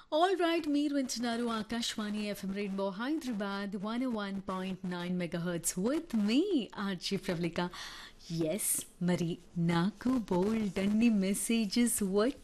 all right మీరు వింటున్నారు Akashvani FM rainbow Hyderabad one one point nine mega hertz with మీ RJ Pravallika yes మరి నాకు బోల్డ్ అన్ని మెసేజెస్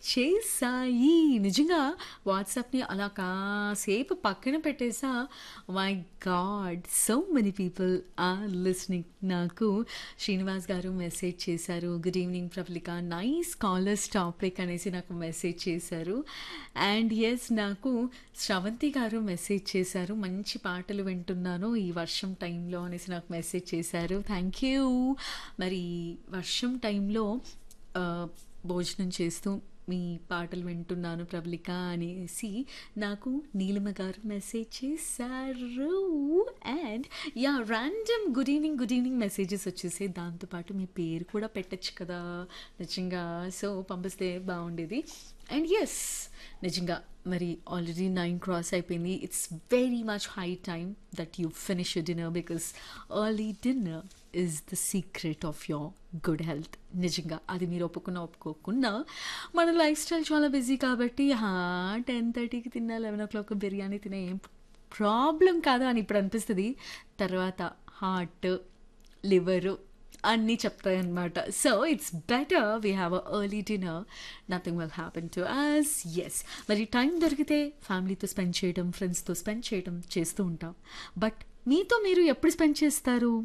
వచ్చేసాయి నిజంగా వాట్సాప్ని అలా కాసేపు పక్కన పెట్టేసా my god so many people are listening నాకు శ్రీనివాస్ గారు మెసేజ్ చేశారు good evening Pravallika nice callers topic అనేసి నాకు మెసేజ్ చేశారు అండ్ ఎస్ నాకు శ్రవంతి గారు మెసేజ్ చేశారు మంచి పాటలు వింటున్నాను ఈ వర్షం టైంలో అనేసి నాకు మెసేజ్ చేశారు థ్యాంక్ యూ మరి వర్షం టైంలో ఆ, భోజనం చేస్తూ మీ పాటలు వింటున్నాను ప్రబలిక అనేసి నాకు నీలిమ గారు మెసేజ్ చేశారు and yeah random good evening good evening messages వచ్చేసి దాంతోపాటు మీ పేరు కూడా పెట్టచ్చు కదా నిజంగా సో పంపిస్తే బాగుండేది అండ్ ఎస్ నిజంగా మరి ఆల్రెడీ నైన్ క్రాస్ అయిపోయింది it's very much high time that you finish dinner because early dinner is the secret of your good health నిజంగా అది మీరు ఒప్పుకున్నా ఒప్పుకోకున్నా మన లైఫ్ స్టైల్ చాలా బిజీ కాబట్టి టెన్ థర్టీకి తిన్నా లెవెన్ ఓ క్లాక్ బిర్యానీ తినే ఏం ప్రాబ్లం కాదు అని ఇప్పుడు అనిపిస్తుంది తర్వాత హార్ట్ లివరు అన్నీ చెప్తాయి అనమాట so it's better we have a early dinner nothing will happen to us yes మరి టైం దొరికితే ఫ్యామిలీతో స్పెండ్ చేయడం ఫ్రెండ్స్తో స్పెండ్ చేయడం చేస్తూ ఉంటాం బట్ మీతో మీరు ఎప్పుడు స్పెండ్ చేస్తారు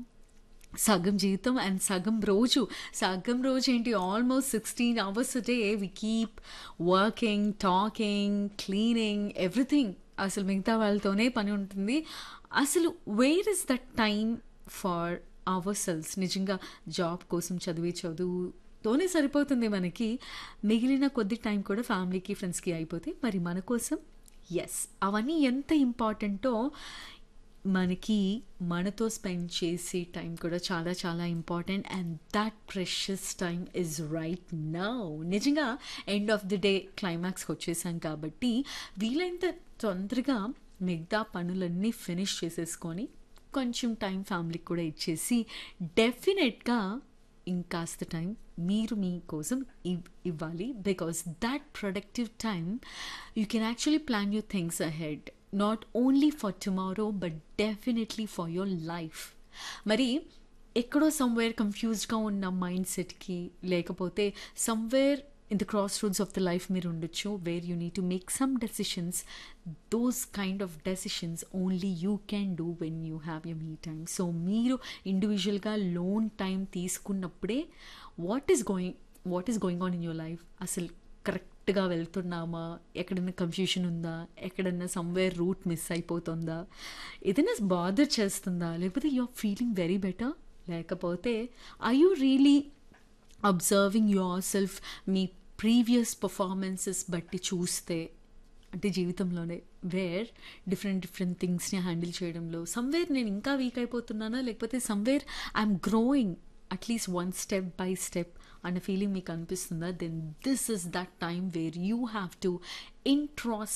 సగం జీవితం అండ్ సగం రోజు సగం రోజు ఏంటి almost sixteen hours day we keep working talking cleaning everything అసలు మిగతా వాళ్ళతోనే పని ఉంటుంది అసలు where is the time for ourselves నిజంగా జాబ్ కోసం చదివే చదువుతోనే సరిపోతుంది మనకి మిగిలిన కొద్ది టైం కూడా ఫ్యామిలీకి ఫ్రెండ్స్కి అయిపోతే మరి మన కోసం ఎస్ అవన్నీ ఎంత ఇంపార్టెంటో మనకి మనతో స్పెండ్ చేసే టైం కూడా చాలా చాలా important and that precious time is right now నిజంగా ఎండ్ ఆఫ్ ది డే క్లైమాక్స్కి వచ్చేసాం కాబట్టి వీలైనంత తొందరగా మిగతా పనులన్నీ ఫినిష్ చేసేసుకొని కొంచెం టైం ఫ్యామిలీకి కూడా ఇచ్చేసి డెఫినెట్గా ఇంకాస్త టైం మీరు మీకోసం ఇవ్ ఇవ్వాలి because that productive time you can actually plan your things ahead not only for tomorrow but definitely for your life మరి ఎక్కడో సమ్వేర్ కన్ఫ్యూజ్డ్గా ఉన్న మైండ్ సెట్కి లేకపోతే somewhere in the cross roots of the life మీరు ఉండొచ్చు where you need to make some decisions those kind of decisions only you can do when you have you me time so మీరు ఇండివిజువల్గా lone time తీసుకున్నప్పుడే what is going what is going on in your life అసలు కరెక్ట్గా వెళ్తున్నామా ఎక్కడైనా confusion ఉందా ఎక్కడన్నా somewhere route miss అయిపోతుందా ఏదైనా బాదర్ చేస్తుందా లేకపోతే you are feeling very better లేకపోతే I you really observing yourself మీ ప్రీవియస్ పర్ఫార్మెన్సెస్ బట్టి చూస్తే అంటే జీవితంలోనే వేర్ డిఫరెంట్ డిఫరెంట్ థింగ్స్ని హ్యాండిల్ చేయడంలో సమ్వేర్ నేను ఇంకా వీక్ అయిపోతున్నానా లేకపోతే somewhere I'm growing at least one step by step అన్న ఫీలింగ్ మీకు అనిపిస్తుందా then this is that time where you have to ఇంట్రాస్